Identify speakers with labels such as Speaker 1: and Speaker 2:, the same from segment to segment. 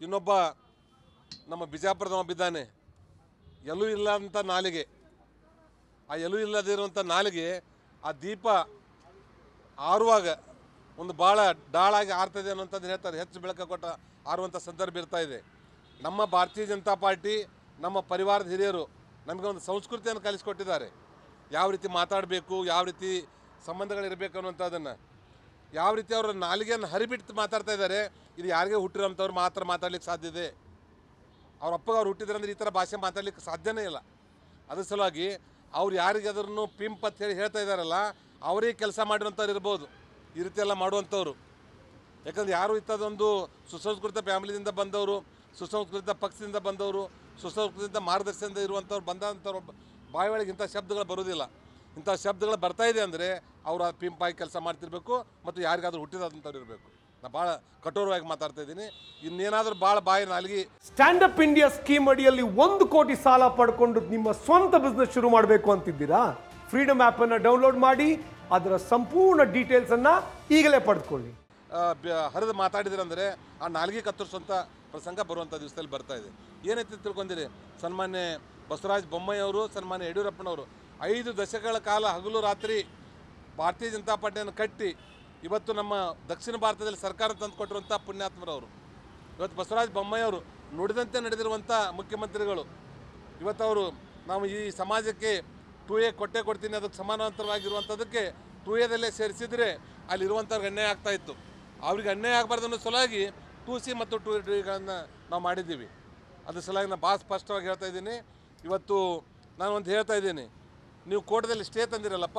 Speaker 1: ಇನ್ನೊಬ್ಬ ನಮ್ಮ ಬಿಜಾಪುರದವ ಬಿದ್ದಾನೆ ಎಲ್ಲೂ ಇಲ್ಲ ಅಂತ ನಾಲಿಗೆ ಆ ಎಲ್ಲೂ ಇಲ್ಲದಿರುವಂಥ ನಾಲಿಗೆ ಆ ದೀಪ ಆರುವಾಗ ಒಂದು ಭಾಳ ಡಾಳಾಗಿ ಆರ್ತದೆ ಅನ್ನೋಂಥದ್ದು ಹೇಳ್ತಾರೆ ಹೆಚ್ಚು ಬೆಳಕು ಕೊಟ್ಟ ಆರುವಂಥ ಸಂದರ್ಭ ಇರ್ತಾ ಇದೆ ನಮ್ಮ ಭಾರತೀಯ ಜನತಾ ಪಾರ್ಟಿ ನಮ್ಮ ಪರಿವಾರದ ಹಿರಿಯರು ನಮಗೆ ಒಂದು ಸಂಸ್ಕೃತಿಯನ್ನು ಕಲಿಸ್ಕೊಟ್ಟಿದ್ದಾರೆ ಯಾವ ರೀತಿ ಮಾತಾಡಬೇಕು ಯಾವ ರೀತಿ ಸಂಬಂಧಗಳಿರಬೇಕು ಅನ್ನುವಂಥದ್ದನ್ನು ಯಾವ ರೀತಿ ಅವರ ನಾಲಿಗೆಯನ್ನು ಹರಿಬಿಟ್ಟು ಮಾತಾಡ್ತಾ ಇದ್ದಾರೆ ಇದು ಯಾರಿಗೆ ಹುಟ್ಟಿರೋಂಥವ್ರು ಮಾತ್ರ ಮಾತಾಡ್ಲಿಕ್ಕೆ ಸಾಧ್ಯ ಇದೆ ಅವ್ರ ಅಪ್ಪಗೆ ಅವ್ರು ಹುಟ್ಟಿದ್ರೆ ಅಂದ್ರೆ ಈ ಥರ ಭಾಷೆ ಮಾತಾಡ್ಲಿಕ್ಕೆ ಸಾಧ್ಯನೇ ಇಲ್ಲ ಅದ್ರ ಸಲುವಾಗಿ ಅವ್ರು ಯಾರಿಗೆ ಅದನ್ನು ಪಿಂಪ್ ಅಂತ ಹೇಳಿ ಹೇಳ್ತಾ ಇದ್ದಾರಲ್ಲ ಅವರೇ ಕೆಲಸ ಮಾಡಿರೋಂಥವ್ರು ಇರ್ಬೋದು ಈ ರೀತಿ ಎಲ್ಲ ಮಾಡುವಂಥವ್ರು ಯಾಕಂದ್ರೆ ಯಾರು ಇಂಥದ್ದೊಂದು ಸುಸಂಸ್ಕೃತ ಫ್ಯಾಮಿಲಿಯಿಂದ ಬಂದವರು ಸುಸಂಸ್ಕೃತ ಪಕ್ಷದಿಂದ ಬಂದವರು ಸುಸಂಸ್ಕೃತ ಮಾರ್ಗದರ್ಶನದಿಂದ ಇರುವಂಥವ್ರು ಬಂದಂಥವ್ರು ಬಾಯಿ ಒಳಗೆ ಇಂಥ ಶಬ್ದಗಳು ಬರೋದಿಲ್ಲ ಇಂಥ ಶಬ್ದಗಳು ಬರ್ತಾ ಇದೆ ಅಂದರೆ ಅವರು ಆ ಪಿಂಪಾಗಿ ಕೆಲಸ ಮಾಡ್ತಿರ್ಬೇಕು ಮತ್ತು ಯಾರಿಗಾದ್ರೂ ಹುಟ್ಟಿದಂಥವ್ರು ಇರಬೇಕು ನಾನು ಭಾಳ ಕಠೋರವಾಗಿ ಮಾತಾಡ್ತಾ ಇದ್ದೀನಿ ಇನ್ನೇನಾದರೂ ಭಾಳ ಬಾಯಿ ನಾಲ್ಗಿ
Speaker 2: ಸ್ಟ್ಯಾಂಡ್ ಅಪ್ ಇಂಡಿಯಾ ಸ್ಕೀಮ್ ಅಡಿಯಲ್ಲಿ ಒಂದು ಕೋಟಿ ಸಾಲ ಪಡ್ಕೊಂಡು ನಿಮ್ಮ ಸ್ವಂತ ಬಿಸ್ನೆಸ್ ಶುರು ಮಾಡಬೇಕು ಅಂತಿದ್ದೀರಾ ಫ್ರೀಡಮ್ ಆಪ್ ಅನ್ನ ಡೌನ್ಲೋಡ್ ಮಾಡಿ ಅದರ ಸಂಪೂರ್ಣ ಡೀಟೇಲ್ಸ್ ಅನ್ನ ಈಗಲೇ ಪಡೆದುಕೊಳ್ಳಿ
Speaker 1: ಹರಿದು ಮಾತಾಡಿದ್ರಂದರೆ ಆ ನಾಲ್ಗೆ ಕತ್ತರಿಸುವಂಥ ಪ್ರಸಂಗ ಬರುವಂಥ ದಿವಸದಲ್ಲಿ ಬರ್ತಾ ಇದೆ ಏನೈತಿ ತಿಳ್ಕೊಂಡಿರಿ ಸನ್ಮಾನ್ಯ ಬಸವರಾಜ ಬೊಮ್ಮಾಯಿ ಅವರು ಸನ್ಮಾನ್ಯ ಯಡಿಯೂರಪ್ಪನವರು ಐದು ದಶಕಗಳ ಕಾಲ ಹಗಲು ರಾತ್ರಿ ಭಾರತೀಯ ಜನತಾ ಪಾರ್ಟಿಯನ್ನು ಕಟ್ಟಿ ಇವತ್ತು ನಮ್ಮ ದಕ್ಷಿಣ ಭಾರತದಲ್ಲಿ ಸರ್ಕಾರ ತಂದು ಕೊಟ್ಟಿರುವಂಥ ಪುಣ್ಯಾತ್ಮರವರು ಇವತ್ತು ಬಸವರಾಜ ಬೊಮ್ಮಾಯಿ ಅವರು ನುಡಿದಂತೆ ನಡೆದಿರುವಂಥ ಮುಖ್ಯಮಂತ್ರಿಗಳು ಇವತ್ತು ಅವರು ನಾವು ಈ ಸಮಾಜಕ್ಕೆ ಟೂ ಎ ಕೊಟ್ಟೆ ಕೊಡ್ತೀನಿ ಅದಕ್ಕೆ ಸಮಾನಾಂತರವಾಗಿರುವಂಥದ್ದಕ್ಕೆ ಟೂ ಎದಲ್ಲೇ ಸೇರಿಸಿದರೆ ಅಲ್ಲಿರುವಂಥವ್ರಿಗೆ ಅನ್ಯಾಯ ಆಗ್ತಾ ಇತ್ತು ಅವ್ರಿಗೆ ಅನ್ಯಾಯ ಆಗಬಾರ್ದು ಅನ್ನೋ ಸಲುವಾಗಿ ಟೂ ಸಿ ಮತ್ತು ಟೂ ಡಿಗಳನ್ನು ನಾವು ಮಾಡಿದ್ದೀವಿ ಅದ್ರ ಸಲುವಾಗಿ ನಾನು ಭಾಳ ಸ್ಪಷ್ಟವಾಗಿ ಹೇಳ್ತಾ ಇದ್ದೀನಿ ಇವತ್ತು ನಾನು ಒಂದು ಹೇಳ್ತಾ ಇದ್ದೀನಿ ನೀವು ಕೋಟದಲ್ಲಿ ಸ್ಟೇ ತಂದಿರಲ್ಲಪ್ಪ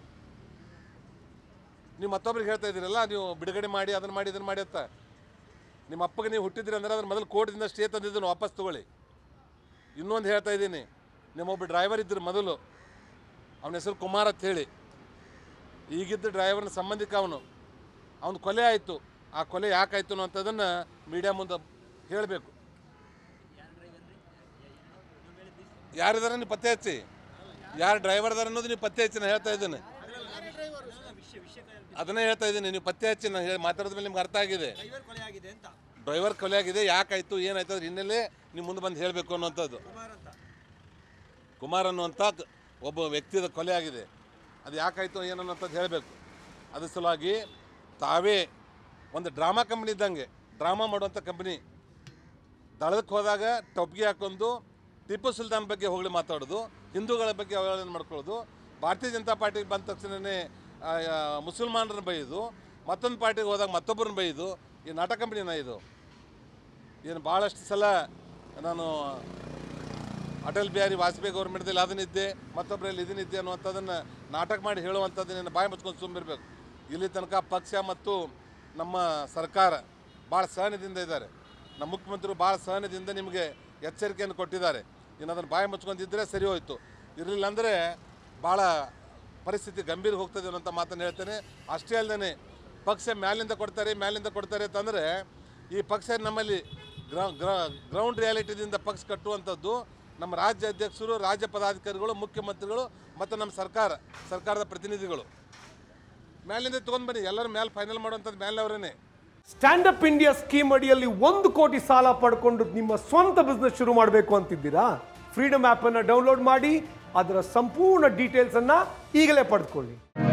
Speaker 1: ನೀವು ಮತ್ತೊಬ್ರಿಗೆ ಹೇಳ್ತಾ ಇದ್ದೀರಲ್ಲ ನೀವು ಬಿಡುಗಡೆ ಮಾಡಿ ಅದನ್ನು ಮಾಡಿ ಇದನ್ನು ಮಾಡಿ ಅಂತ ನಿಮ್ಮ ಅಪ್ಪಗೆ ನೀವು ಹುಟ್ಟಿದ್ರಿ ಅಂದ್ರೆ ಅದ್ರ ಮೊದಲು ಕೋರ್ಟ್ದಿಂದ ಸ್ಟೇ ತಂದಿದ್ದನ್ನು ವಾಪಸ್ ತಗೊಳ್ಳಿ ಇನ್ನೊಂದು ಹೇಳ್ತಾ ಇದ್ದೀನಿ ನಿಮ್ಮೊಬ್ಬ ಡ್ರೈವರ್ ಇದ್ದರು ಮೊದಲು ಅವನ ಹೆಸರು ಕುಮಾರ್ ಅಂತ ಹೇಳಿ ಈಗಿದ್ದ ಡ್ರೈವರ್ನ ಸಂಬಂಧಿಕ ಅವನು ಅವನು ಕೊಲೆ ಆಯಿತು ಆ ಕೊಲೆ ಯಾಕಾಯ್ತು ಅನ್ನೋಂಥದ್ದನ್ನು ಮೀಡಿಯಾ ಮುಂದೆ ಹೇಳಬೇಕು ಯಾರಿದಾರ ನೀವು ಪತ್ತೆ ಹಚ್ಚಿ ಯಾರು ಡ್ರೈವರ್ ಅದಾರ ಅನ್ನೋದು ನೀವು ಪತ್ತೆ ಹಚ್ಚಿ ನಾನು ಹೇಳ್ತಾ ಇದ್ದೀನಿ ಅದನ್ನೇ ಹೇಳ್ತಾ ಇದ್ದೀನಿ ನೀವು ಪತ್ತೆ ಹಚ್ಚಿ ನಾನು ಹೇಳಿ ಮಾತಾಡಿದ ಮೇಲೆ ನಿಮ್ಗೆ ಅರ್ಥ ಆಗಿದೆ ಡ್ರೈವರ್ ಕೊಲೆ ಆಗಿದೆ ಯಾಕಾಯ್ತು ಏನಾಯ್ತು ಅದ್ರ ಹಿನ್ನೆಲೆ ನೀವು ಮುಂದೆ ಬಂದು ಹೇಳಬೇಕು ಅನ್ನೋಂಥದ್ದು ಕುಮಾರ್ ಅನ್ನುವಂಥ ಕ- ಒಬ್ಬ ವ್ಯಕ್ತಿದ ಕೊಲೆ ಆಗಿದೆ ಅದು ಯಾಕಾಯ್ತು ಏನನ್ನೋಂಥದ್ದು ಹೇಳಬೇಕು ಅದ್ರ ಸಲುವಾಗಿ ತಾವೇ ಒಂದು ಡ್ರಾಮಾ ಕಂಪ್ನಿ ಇದ್ದಂಗೆ ಡ್ರಾಮಾ ಮಾಡುವಂಥ ಕಂಪ್ನಿ ದಳಕ್ಕೆ ಹೋದಾಗ ಟೊಪ್ಗೆ ಹಾಕೊಂಡು ಟಿಪ್ಪು ಸುಲ್ತಾನ್ ಬಗ್ಗೆ ಹೋಗಲಿ ಮಾತಾಡೋದು ಹಿಂದೂಗಳ ಬಗ್ಗೆ ಅವಹೇಳನ ಮಾಡ್ಕೊಳ್ಳೋದು ಭಾರತೀಯ ಜನತಾ ಪಾರ್ಟಿಗೆ ಬಂದ ತಕ್ಷಣವೇ ಆ, ಆ, ಮುಸಲ್ಮಾನರನ್ನ ಬೈಯೋದು ಮತ್ತೊಂದು ಪಾರ್ಟಿಗೆ ಹೋದಾಗ ಮತ್ತೊಬ್ಬರನ್ನ ಬೈಯೋದು ಈ ನಾಟಕ ಕಂಪ್ನಿನ ಇದು ಏನು ಭಾಳಷ್ಟು ಸಲ ನಾನು ಅಟಲ್ ಬಿಹಾರಿ ವಾಜಪೇಯಿ ಗೌರ್ಮೆಂಟ್ದಲ್ಲಿ ಅದನ್ನಿದ್ದೆ ಮತ್ತೊಬ್ಬರಲ್ಲಿ ಇದನ್ನಿದ್ದೆ ಅನ್ನುವಂಥದ್ದನ್ನು ನಾಟಕ ಮಾಡಿ ಹೇಳುವಂಥದ್ದನ್ನು ಬಾಯಿ ಮುಚ್ಕೊಂಡು ಸುಮ್ಮಿರಬೇಕು ಇಲ್ಲಿ ತನಕ ಪಕ್ಷ ಮತ್ತು ನಮ್ಮ ಸರ್ಕಾರ ಭಾಳ ಸಹನದಿಂದ ಇದ್ದಾರೆ ನಮ್ಮ ಮುಖ್ಯಮಂತ್ರಿಗಳು ಭಾಳ ಸಹನದಿಂದ ನಿಮಗೆ ಎಚ್ಚರಿಕೆಯನ್ನು ಕೊಟ್ಟಿದ್ದಾರೆ ಇನ್ನು ಅದನ್ನು ಬಾಯಿ ಮುಚ್ಕೊಂಡಿದ್ದರೆ ಸರಿ ಹೋಯಿತು ಇರಲಿಲ್ಲ ಅಂದರೆ ಭಾಳ ಪರಿಸ್ಥಿತಿ ಗಂಭೀರ ಹೋಗ್ತದೆ ಅನ್ನೋಂಥ ಮಾತನ್ನು ಹೇಳ್ತೇನೆ ಅಷ್ಟೇ ಅಲ್ಲದೆ ಪಕ್ಷ ಮ್ಯಾಲಿಂದ ಕೊಡ್ತಾರೆ ಮ್ಯಾಲಿಂದ ಕೊಡ್ತಾರೆ ಅಂತಂದರೆ ಈ ಪಕ್ಷ ನಮ್ಮಲ್ಲಿ ಗ್ರೌಂಡ್ ರಿಯಾಲಿಟಿದಿಂದ ಪಕ್ಷ ಕಟ್ಟುವಂಥದ್ದು ನಮ್ಮ ರಾಜ್ಯ ಅಧ್ಯಕ್ಷರು ರಾಜ್ಯ ಪದಾಧಿಕಾರಿಗಳು ಮುಖ್ಯಮಂತ್ರಿಗಳು ಮತ್ತು ನಮ್ಮ ಸರ್ಕಾರ ಸರ್ಕಾರದ ಪ್ರತಿನಿಧಿಗಳು ಮ್ಯಾಲಿಂದ ತೊಗೊಂಡು ಬನ್ನಿ ಎಲ್ಲರೂ ಮೇಲೆ ಫೈನಲ್ ಮಾಡುವಂಥದ್ದು ಮೇಲೆ ಅವರೇ
Speaker 2: ಸ್ಟ್ಯಾಂಡ್ ಅಪ್ ಇಂಡಿಯಾ ಸ್ಕೀಮ್ ಅಡಿಯಲ್ಲಿ ಒಂದು ಕೋಟಿ ಸಾಲ ಪಡ್ಕೊಂಡು ನಿಮ್ಮ ಸ್ವಂತ ಬಿಸ್ನೆಸ್ ಶುರು ಮಾಡಬೇಕು ಅಂತಿದ್ದೀರಾ ಫ್ರೀಡಮ್ ಆಪ್ ಅನ್ನ ಡೌನ್ಲೋಡ್ ಮಾಡಿ ಅದರ ಸಂಪೂರ್ಣ ಡೀಟೇಲ್ಸ್ ಅನ್ನ ಈಗಲೇ ಪಡೆದುಕೊಳ್ಳಿ